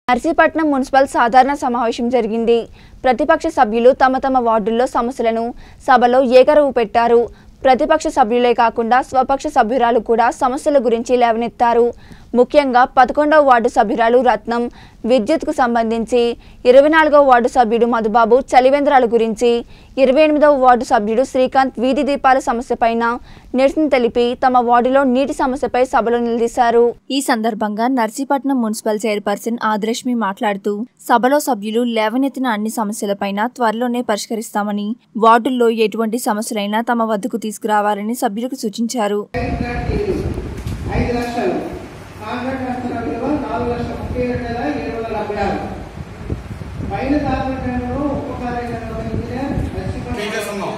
Narsipatnam municipal సాధారణ సమావేశం జరిగింది ప్రతిపక్ష సభ్యులు తమ తమ వార్డుల్లో సమస్యలను సభలో ఏకరువు పెట్టారు ప్రతిపక్ష సభ్యులే కాకుండా స్వపక్ష సభ్యురాలు కూడా సమస్యల గురించి లేవనెత్తారు ముఖ్యంగా పదకొండవ వార్డు సభ్యురాలు రత్నం విద్యుత్కు సంబంధించి ఇరవై నాలుగవ వార్డు సభ్యుడు మధుబాబు చలివేంద్రాల గురించి ఇరవై ఎనిమిదవ వార్డు సభ్యుడు శ్రీకాంత్ వీధి దీపాల సమస్యపైన నిరసన తెలిపి తమ వార్డులో నీటి సమస్యపై సభలో నిలదీశారు ఈ సందర్భంగా నర్సీపట్నం మున్సిపల్ చైర్పర్సన్ ఆదిరష్మి మాట్లాడుతూ సభలో సభ్యులు లేవనెత్తిన అన్ని సమస్యలపైన త్వరలోనే పరిష్కరిస్తామని వార్డుల్లో ఎటువంటి సమస్యలైనా తమ వద్దకు తీసుకురావాలని సభ్యులకు సూచించారు కాంట్రాక్ట్ ఇల్లు ఐదు లక్షలు కాంట్రాక్ట్ నష్టం విలువ నాలుగు లక్షల ముప్పై ఏడు వేల ఏడు వందల డెబ్బై ఆరు పైన కార్పొరేటర్లో ఉప కార్యక్రమం ఇంజనీర్ చేసేస్తున్నాం.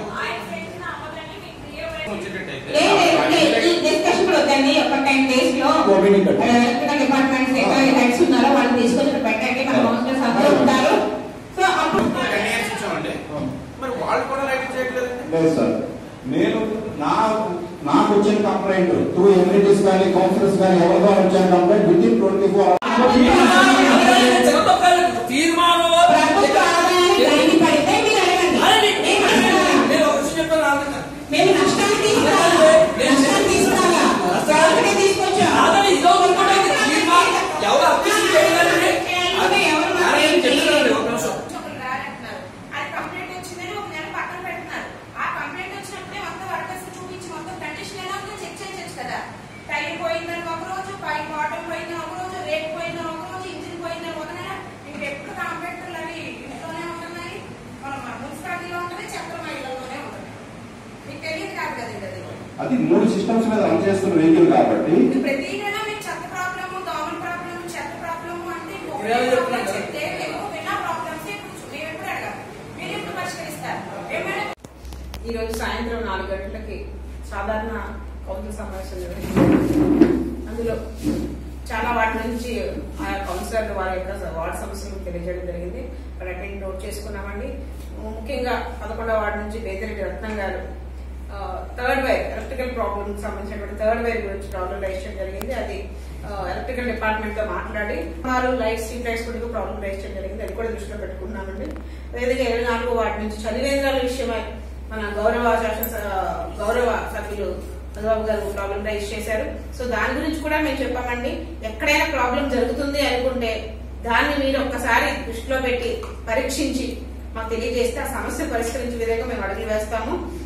ఈ డిస్కషన్ కూడా వద్దండి ఒక టెన్ డేస్ లో ఎలక్ట్రికల్ డిపార్ట్మెంట్స్ ఎక్కడ హెడ్స్ ఉన్నారో వాళ్ళు తీసుకొని ఇక్కడ పెట్టండి మన కౌన్సిలర్స్ అందరూ ఉంటారు సో అప్పుడు టెన్ ఇయర్స్ ఇచ్చామండి మరి వాళ్ళు కూడా లైట్ చేయట్లేదండి లేదు సార్ నేను నా నాకు వచ్చిన కంప్లైంట్ త్రూ ఎమ్యూనిటీస్ కానీ కౌన్సిలర్స్ కానీ ఎవరితో వచ్చిన complaint with in twenty four తీర్మానంలో ప్రభుత్వ ఆదాయానికి రాయితీ పడితే మీరు అడగండి మేము అడగాలా? నేను ఒక విషయం చెప్పాను ఆలోచన. మేము నష్టాన్ని తీసుకురాలా నష్టాన్ని తీసుకురాలా ఒకటే తీసుకొచ్చాం కాదని ఇదో ఒకటి అయితే తీర్మానం ఎవరు అప్లికేషన్ చేయలేదండి ఎవరు అరే, నేను చెప్తున్నానండి, ఒక నిమిషం. ఒకరు రారంటున్నారు. అది కంప్లైంట్ వచ్చిందని ఒక నెల పక్కన పెడుతున్నారు. ఆ కంప్లైంట్ వచ్చినప్పుడే మొత్తం వర్కర్స్ చూపించి మొత్తం కండిషన్ ఎలా ఉందో చెక్ చేయొచ్చు కదా టైర్ పోయిందని ఒక రోజు పై బాటం పోయిందని ఒక రోజు రేట్ పోయిందని ఒక రోజు ఇంజిన్ పోయిందని ఒక నెల ఇంక ఎప్పుడు కాంట్రాక్టర్లు అవి ఇంట్లోనే ఉంటున్నాయి మన మున్సిపాలిటీలో ఉంటుంది చక్ర మహిళల్లోనే ఉంటుంది మీకు తెలియదు కాదు కదా ఇది అది. అది మూడు సిస్టమ్స్ మీద రన్ చేస్తున్న వెహికల్ కాబట్టి ఇది ప్రతి నెల మీకు చెత్త ప్రాబ్లము దోమల ప్రాబ్లము చెత్త ప్రాబ్లము అంటే ఇంకొక ఇవాళ చెప్తున్నాను ప్రాబ్లం కదా. చెప్తే మేము విన్నా ప్రాబ్లమ్స్ ఇప్పుడు మేము ఎప్పుడు అడగాలి మీరు ఎప్పుడు పరిష్కరిస్తారు ఏమైనా ఈ రోజు సాయంత్రం నాలుగు గంటలకి సాధారణ కౌన్సిల్ సమావేశం నిర్వహించారు అందులో చాలా వాటి నుంచి ఆయా కౌన్సిలర్లు వారి యొక్క వార్డు సమస్యలు తెలియజేయడం జరిగింది వాటి నోట్ చేసుకున్నామండి ముఖ్యంగా పదకొండవ వార్డు నుంచి బేదిరెడ్డి రత్నం గారు థర్డ్ వైర్ ఎలక్ట్రికల్ ప్రాబ్లమ్ సంబంధించినటువంటి థర్డ్ వైర్ గురించి ప్రాబ్లం రైజ్ చేయడం జరిగింది అది ఎలక్ట్రికల్ డిపార్ట్మెంట్ తో మాట్లాడి సుమారు లైట్స్ స్ట్రీట్ లైట్స్ కూడా ప్రాబ్లం రైజ్ చేయడం జరిగింది అది కూడా దృష్టిలో పెట్టుకున్నామండి అదేవిధంగా ఇరవై నాలుగో వార్డు నుంచి చదివేంద్రాల విషయమై మన గౌరవ శాసన గౌరవ సభ్యులు చంద్రబాబు గారు ప్రాబ్లం రైజ్ చేశారు సో దాని గురించి కూడా మేము చెప్పామండి ఎక్కడైనా ప్రాబ్లం జరుగుతుంది అనుకుంటే దాన్ని మీరు ఒక్కసారి దృష్టిలో పెట్టి పరీక్షించి మాకు తెలియజేస్తే ఆ సమస్య పరిష్కరించే విధంగా మేము అడుగులు వేస్తాము